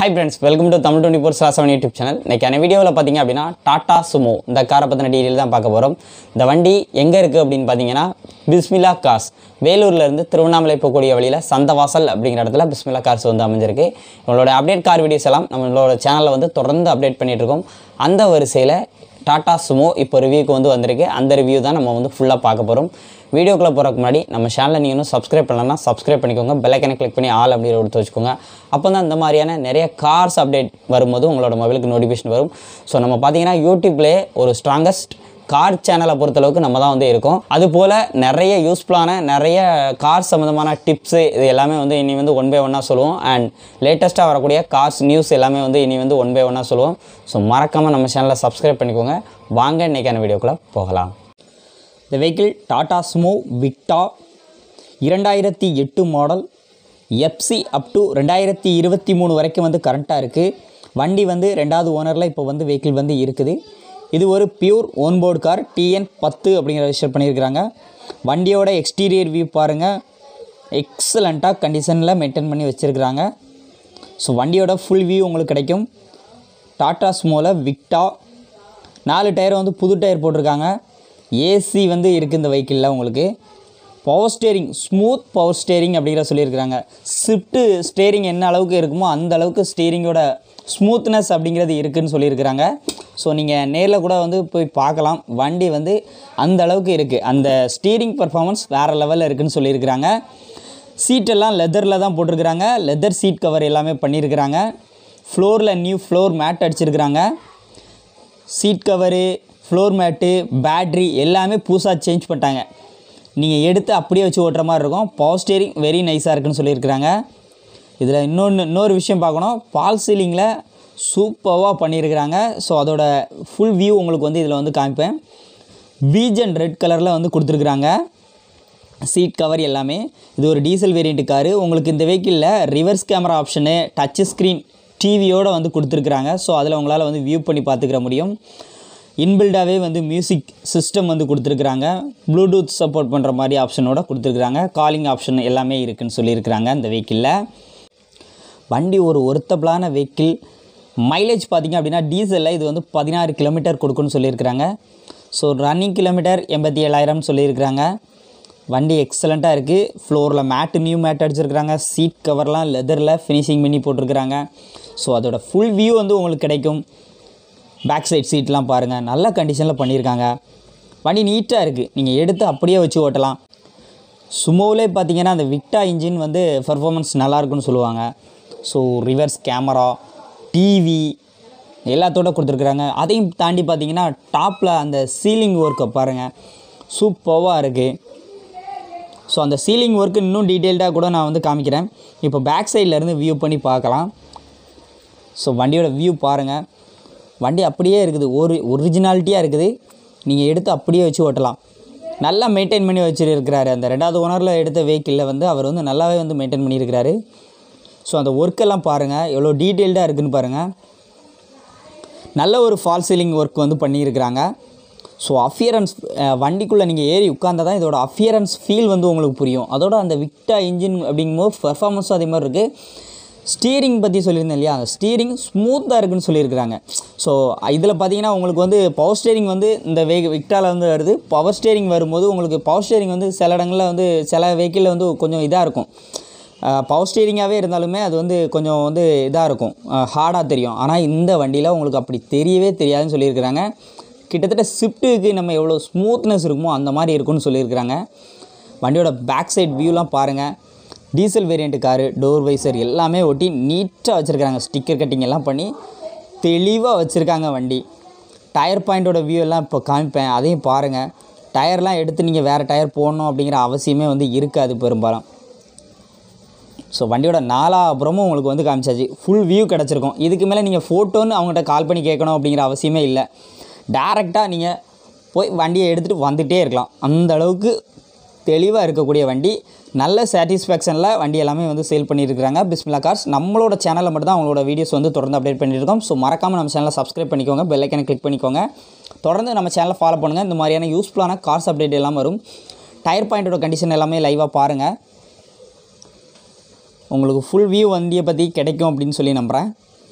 high friends welcome to Tamil twenty four seven YouTube channel இன்றைக்கான வீடியோவில் பார்த்தீங்க அப்படின்னா டாடா சுமோ இந்த காரை பற்றின டீட்டெயில் தான் பார்க்க போகிறோம் இந்த வண்டி எங்கே இருக்குது அப்படின்னு பார்த்தீங்கன்னா பிஸ்மிலா கார்ஸ் வேலூர்லேருந்து திருவண்ணாமலை போகக்கூடிய வழியில் சந்தவாசல் அப்படிங்கிற இடத்துல பிஸ்மிலா கார்ஸ் வந்து அமைஞ்சிருக்கு இவங்களோட அப்டேட் கார் வீடியோஸ் எல்லாம் நம்மளோட சேனலில் வந்து தொடர்ந்து அப்டேட் பண்ணிட்டு இருக்கோம் அந்த வரிசையில் டாடா சுமோ இப்போ ரிவ்யூக்கு வந்து வந்திருக்கு அந்த ரிவ்யூ தான் நம்ம வந்து ஃபுல்லாக பார்க்க போகிறோம் வீடியோக்குள்ளே போகிறதுக்கு முன்னாடி நம்ம சேனலை நீங்கள் இன்னும் சப்ஸ்கிரைப் பண்ணலன்னா சப்ஸ்கிரைப் பண்ணிக்கோங்க பெல்லைக்கனை கிளிக் பண்ணி ஆல் அப்படின்னு எடுத்து வச்சுக்கோங்க அப்போ தான் இந்த மாதிரியான நிறைய கார்ஸ் அப்டேட் வரும்போது உங்களோட மொபைலுக்கு நோட்டிஃபிகேஷன் வரும் ஸோ நம்ம பார்த்தீங்கன்னா யூடியூப்லேயே ஒரு ஸ்ட்ராங்கஸ்ட் கார் சேனலை பொறுத்தளவுக்கு நம்ம தான் வந்து இருக்கோம் அதுபோல் நிறைய யூஸ்ஃபுல்லான நிறைய கார் சம்மந்தமான டிப்ஸு இது எல்லாமே வந்து இனி வந்து ஒன் பை ஒன்னாக சொல்லுவோம் அண்ட் லேட்டஸ்ட்டாக வரக்கூடிய கார்ஸ் நியூஸ் எல்லாமே வந்து இனி வந்து ஒன் பை ஒன்னாக சொல்லுவோம் ஸோ மறக்காமல் நம்ம சேனலை சப்ஸ்கிரைப் பண்ணிக்கோங்க வாங்க இன்றைக்கான வீடியோக்குள்ளே போகலாம் இந்த வெஹிக்கிள் டாடா ஸ்மோ விக்டா இரண்டாயிரத்தி எட்டு மாடல் எஃப்சி அப் டு ரெண்டாயிரத்தி இருபத்தி மூணு வரைக்கும் வந்து கரண்ட்டாக இருக்குது வண்டி வந்து ரெண்டாவது ஓனரில் இப்போ வந்து வெஹிக்கிள் வந்து இருக்குது இது ஒரு பியூர் ஓன்போர்டு கார் டிஎன் பத்து அப்படிங்கிற ரெஜிஸ்டர் பண்ணியிருக்கிறாங்க வண்டியோட எக்ஸ்டீரியர் வியூ பாருங்கள் எக்ஸலண்ட்டாக கண்டிஷனில் மெயின்டைன் பண்ணி வச்சுருக்கிறாங்க ஸோ வண்டியோட ஃபுல் வியூ உங்களுக்கு கிடைக்கும் டாடா ஸ்மோவில் விக்டா நாலு டயர் வந்து புது டயர் போட்டிருக்காங்க ஏசி வந்து இருக்குது இந்த வெஹிக்கிளில் உங்களுக்கு power steering smooth power steering அப்படிங்கிற சொல்லியிருக்கிறாங்க ஷிஃப்ட்டு ஸ்டேரிங் என்ன அளவுக்கு இருக்குமோ அந்த அளவுக்கு ஸ்டேரிங்கோட ஸ்மூத்னஸ் அப்படிங்கிறது இருக்குதுன்னு சொல்லியிருக்கிறாங்க ஸோ நீங்கள் நேரில் கூட வந்து போய் பார்க்கலாம் வண்டி வந்து அந்த அளவுக்கு இருக்குது அந்த ஸ்டீரிங் பர்ஃபார்மன்ஸ் வேறு லெவலில் இருக்குதுன்னு சொல்லியிருக்கிறாங்க சீட்டெல்லாம் லெதரில் தான் போட்டிருக்கிறாங்க லெதர் சீட் கவர் எல்லாமே பண்ணியிருக்கிறாங்க ஃப்ளோரில் நியூ ஃப்ளோர் மேட் அடிச்சிருக்கிறாங்க seat cover floor mat battery எல்லாமே புதுசாக சேஞ்ச் பண்ணிட்டாங்க நீங்கள் எடுத்து அப்படியே வச்சு ஓட்டுற மாதிரி இருக்கும் பவர் ஸ்டேரிங் வெரி நைஸாக இருக்குன்னு சொல்லியிருக்கிறாங்க இதில் இன்னொன்று இன்னொரு விஷயம் பார்க்கணும் பால் சீலிங்கில் சூப்பராக பண்ணியிருக்கிறாங்க ஸோ அதோட ஃபுல் வியூ உங்களுக்கு வந்து இதில் வந்து காமிப்பேன் பீஜன் ரெட் கலரில் வந்து கொடுத்துருக்குறாங்க சீட் கவர் எல்லாமே இது ஒரு டீசல் வேரியண்ட் காரு உங்களுக்கு இந்த வெஹிக்கிளில் reverse camera option touch screen டிவியோடு வந்து கொடுத்துருக்குறாங்க ஸோ அதில் உங்களால் வந்து வியூ பண்ணி பார்த்துக்கிற முடியும் இன்பில்டாகவே வந்து மியூசிக் சிஸ்டம் வந்து கொடுத்துருக்குறாங்க ப்ளூடூத் சப்போர்ட் பண்ணுற மாதிரி ஆப்ஷனோட கொடுத்துருக்குறாங்க காலிங் ஆப்ஷன் எல்லாமே இருக்குதுன்னு சொல்லியிருக்கிறாங்க இந்த வெஹிக்கிளில் வண்டி ஒரு ஒருத்தபிளான வெஹிக்கிள் மைலேஜ் பார்த்திங்க அப்படின்னா டீசலில் இது வந்து பதினாறு கிலோமீட்டர் கொடுக்குன்னு சொல்லியிருக்கிறாங்க ஸோ ரன்னிங் கிலோமீட்டர் எண்பத்தி ஏழாயிரம் சொல்லியிருக்கிறாங்க வண்டி எக்ஸலண்ட்டாக இருக்குது ஃப்ளோரில் மேட்டு நியூ மேட் அடிச்சிருக்கிறாங்க சீட் கவர்லாம் லெதரில் ஃபினிஷிங் பண்ணி போட்டிருக்கிறாங்க ஸோ அதோட ஃபுல் வியூ வந்து உங்களுக்கு கிடைக்கும் பேக் சைட் சீட்லாம் பாருங்கள் நல்ல கண்டிஷனில் பண்ணியிருக்காங்க வண்டி நீட்டாக இருக்குது நீங்கள் எடுத்து அப்படியே வச்சு ஓட்டலாம் சுமோவிலே பார்த்தீங்கன்னா அந்த விக்டா இன்ஜின் வந்து பர்ஃபார்மன்ஸ் நல்லாயிருக்குன்னு சொல்லுவாங்க ஸோ ரிவர்ஸ் கேமரா டிவி எல்லாத்தோட கொடுத்துருக்குறாங்க அதையும் தாண்டி பார்த்தீங்கன்னா டாப்பில் அந்த சீலிங் ஒர்க்கை பாருங்கள் சூப்பராக இருக்குது ஸோ அந்த சீலிங் ஒர்க்கு இன்னும் டீட்டெயில்டாக கூட நான் வந்து காமிக்கிறேன் இப்போ பேக் சைட்லேருந்து வியூ பண்ணி பார்க்கலாம் ஸோ வண்டியோட வியூ பாருங்கள் வண்டி அப்படியே இருக்குது ஒரு ஒரிஜினாலிட்டியாக இருக்குது நீங்கள் எடுத்து அப்படியே வச்சு ஓட்டலாம் நல்லா மெயின்டைன் பண்ணி வச்சுருக்கிறாரு அந்த ரெண்டாவது ஓனரில் எடுத்த வெஹிக்கிளில் வந்து அவர் வந்து நல்லாவே வந்து மெயின்டைன் பண்ணியிருக்கிறாரு ஸோ அந்த ஒர்க்கெல்லாம் பாருங்கள் எவ்வளோ டீட்டெயில்டாக இருக்குதுன்னு பாருங்கள் நல்ல ஒரு ஃபால் சீலிங் ஒர்க் வந்து பண்ணியிருக்கிறாங்க ஸோ அஃபியரன்ஸ் வண்டிக்குள்ளே நீங்கள் ஏறி உட்காந்தா தான் இதோட அஃபியரன்ஸ் ஃபீல் வந்து உங்களுக்கு புரியும் அதோட அந்த விக்டா இன்ஜின் அப்படிங்கும்போது பெர்ஃபார்மன்ஸும் அதே மாதிரி இருக்குது ஸ்டீரிங் பற்றி சொல்லியிருந்தேன் இல்லையா அந்த ஸ்டீரிங் ஸ்மூத்தாக இருக்குன்னு சொல்லியிருக்கிறாங்க ஸோ இதில் பார்த்தீங்கன்னா உங்களுக்கு வந்து பவர் ஸ்டேரிங் வந்து இந்த வே விக்டாவில் வந்து வருது பவர் ஸ்டேரிங் வரும்போது உங்களுக்கு பவர் ஸ்டேரிங் வந்து சில இடங்களில் வந்து சில வெஹிக்கிளில் வந்து கொஞ்சம் இதாக இருக்கும் பவர் ஸ்டேரிங்காகவே இருந்தாலுமே அது வந்து கொஞ்சம் வந்து இதாக இருக்கும் ஹார்டாக தெரியும் ஆனால் இந்த வண்டியில் உங்களுக்கு அப்படி தெரியவே தெரியாதுன்னு சொல்லியிருக்கிறாங்க கிட்டத்தட்ட ஸ்விஃப்ட்டுக்கு நம்ம எவ்வளோ ஸ்மூத்னஸ் இருக்குமோ அந்த மாதிரி இருக்கும்னு சொல்லியிருக்கிறாங்க வண்டியோட பேக் சைட் வியூலாம் பாருங்கள் diesel variant car door visor எல்லாமே ஒட்டி நீட்டாக வச்சுருக்காங்க ஸ்டிக்கர் கட்டிங் எல்லாம் பண்ணி தெளிவாக வச்சுருக்காங்க வண்டி டயர் பாயிண்ட்டோட வியூ எல்லாம் இப்போ காமிப்பேன் அதையும் பாருங்கள் டயர்லாம் எடுத்து நீங்கள் வேறு டயர் போடணும் அப்படிங்கிற அவசியமே வந்து இருக்காது பெரும்பாலும் ஸோ வண்டியோட நாலாபுறமும் உங்களுக்கு வந்து காமிச்சாச்சு ஃபுல் வியூ கிடச்சிருக்கும் இதுக்கு மேலே நீங்கள் ஃபோட்டோன்னு அவங்ககிட்ட கால் பண்ணி கேட்கணும் அப்படிங்கிற அவசியமே இல்லை டேரெக்டாக நீங்கள் போய் வண்டியை எடுத்துகிட்டு வந்துகிட்டே இருக்கலாம் அந்த அளவுக்கு தெளிவாக இருக்கக்கூடிய வண்டி நல்ல சாட்டிஸ்ஃபேக்ஷனில் வண்டி எல்லாமே வந்து சேல் பண்ணியிருக்கிறாங்க பிஸ்மிலா கார்ஸ் நம்மளோட சேனலில் மட்டும் தான் அவங்களோட வீடியோஸ் வந்து தொடர்ந்து அப்டேட் பண்ணியிருக்கோம் ஸோ மறக்காமல் நம்ம சேனலை சப்ஸ்கிரைப் பண்ணிக்கோங்க பெல்லைக்கனை கிளிக் பண்ணிக்கோங்க தொடர்ந்து நம்ம சேனலை ஃபாலோ பண்ணுங்கள் இந்த மாதிரியான யூஸ்ஃபுல்லான கார்ஸ் அப்டேட் எல்லாம் வரும் டயர் பாயிண்டோட கண்டிஷன் எல்லாமே லைவாக பாருங்கள் உங்களுக்கு ஃபுல் வியூ வண்டியை பற்றி கிடைக்கும் அப்படின்னு சொல்லி நம்புகிறேன்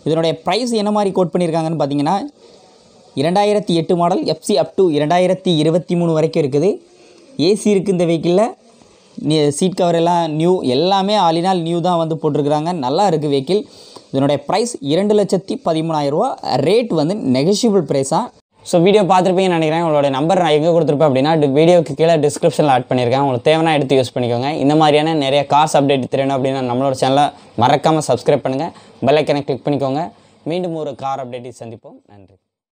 இதனுடைய ப்ரைஸ் என்ன மாதிரி கோட் பண்ணியிருக்காங்கன்னு பார்த்தீங்கன்னா இரண்டாயிரத்தி எட்டு மாடல் எஃப்சி அப் டு இரண்டாயிரத்தி இருபத்தி மூணு வரைக்கும் இருக்குது ஏசி இருக்குது இந்த வெஹிக்கிளில் சீட் கவர் எல்லாம் நியூ எல்லாமே ஆலினால் நியூ தான் வந்து போட்டிருக்கிறாங்க நல்லா இருக்குது வெஹிக்கிள் இதனுடைய ப்ரைஸ் இரண்டு லட்சத்தி பதிமூணாயிரரூவா ரேட் வந்து நெகஷியபிள் ப்ரைஸாக ஸோ வீடியோ பார்த்துருப்பீங்கன்னு நினைக்கிறேன் உங்களோட நம்பர் நான் எங்கே கொடுத்துருப்பேன் அப்படின்னா டி- வீடியோக்கு கீழே டிஸ்கிரிப்ஷனில் ஆட் பண்ணியிருக்கேன் உங்களுக்கு தேவைன்னா எடுத்து யூஸ் பண்ணிக்கோங்க இந்த மாதிரியான நிறைய காசு அப்டேட் தெரியணும் அப்படின்னா நம்மளோட சேனலை மறக்காமல் சப்ஸ்கிரைப் பண்ணுங்கள் பெல் ஐக்கனை கிளிக் பண்ணிக்கோங்க மீண்டும் ஒரு கார் அப்டேட்டை சந்திப்போம் நன்றி